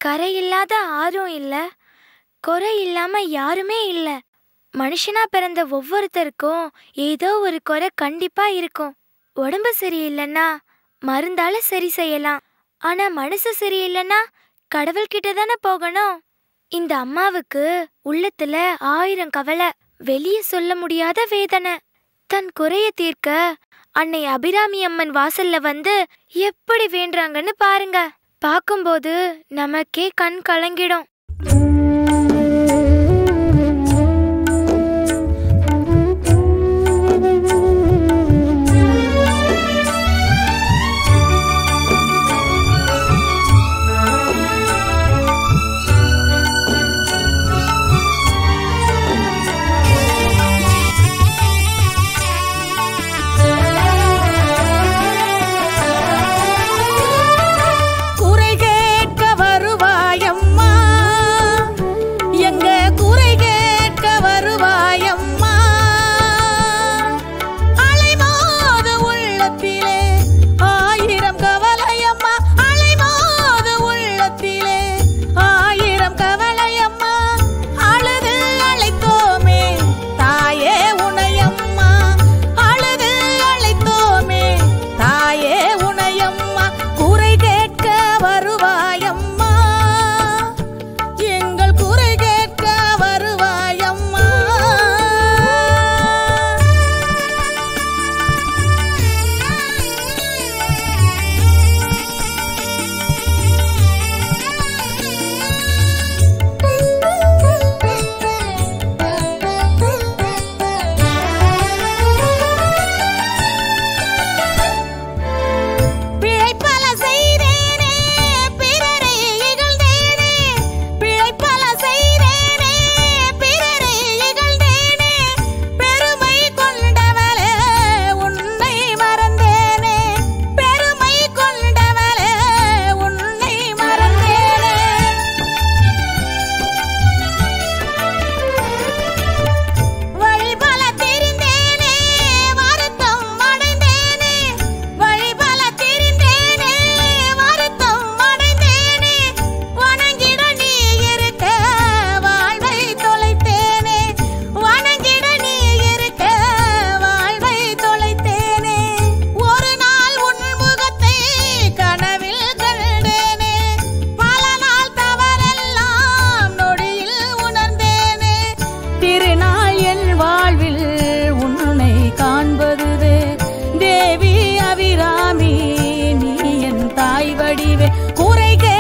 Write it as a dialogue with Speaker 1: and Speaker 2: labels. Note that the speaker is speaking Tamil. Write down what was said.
Speaker 1: கரை இல்லாத ஆறும் இல்ல குறை இல்லாம யாருமே இல்ல மனுஷனா பிறந்த ஒவ்வொருத்தருக்கும் ஏதோ ஒரு குறை கண்டிப்பா இருக்கும் உடம்பு சரியில்லைன்னா மருந்தால சரி செய்யலாம் ஆனா மனசு சரியில்லைன்னா கடவுள்கிட்ட தானே போகணும் இந்த அம்மாவுக்கு உள்ளத்துல ஆயிரம் கவலை வெளியே சொல்ல முடியாத வேதனை தன் குறைய தீர்க்க அன்னை அபிராமி அம்மன் வாசல்ல வந்து எப்படி வேண்டுறாங்கன்னு பாருங்க பார்க்கும்போது நமக்கே கண் கலங்கிடும்
Speaker 2: குறை கேட்க வருவாயம்மா எங்க குறை கேட்க வருவாயம்மா அலைமோத உள்ளத்திலே ஆயிரம் கவலையம்மா அலைமோத உள்ளத்திலே ஆயிரம் கவலையம்மா அழுது அழைத்தோமே தாயே உனையம்மா அழுது அழைத்தோமே தாயே உனையம்மா குறை கேட்க வருவாயம்மா எங்கள் குறை கேட்க வருவாயம்மா பிழைப்பல செய்தேனே பிறரை இகழ்ந்தேனே பிழைப்பல செய்தேனே பிறரை இகழ்ந்தேனே பெருமை கொண்டவளே உன்னை மறந்தேனே பெருமை கொண்டவளே உன்னை மறந்தேனே வழிபல தெரிந்தேனே வருத்தம் அடைந்தேனே வழிபல தெரிந்தேனே வருத்தம் அடைந்தேனே வணங்கிட நீ இருக்க வாழ்வை தொலைத்தேனே வணங்கிட நீ இருக்க வாழ்வை தொலைத்தேனே ஒரு நாள் உன் முகத்தை கனவில் கண்டேனே பல நாள் தவறெல்லாம் நொடியில் உணர்ந்தேனே திருநாள் என் வாழ்வில் உன்னை காண்பதுவே தேவி அபிராமி நீ என் தாய் வடிவே குறை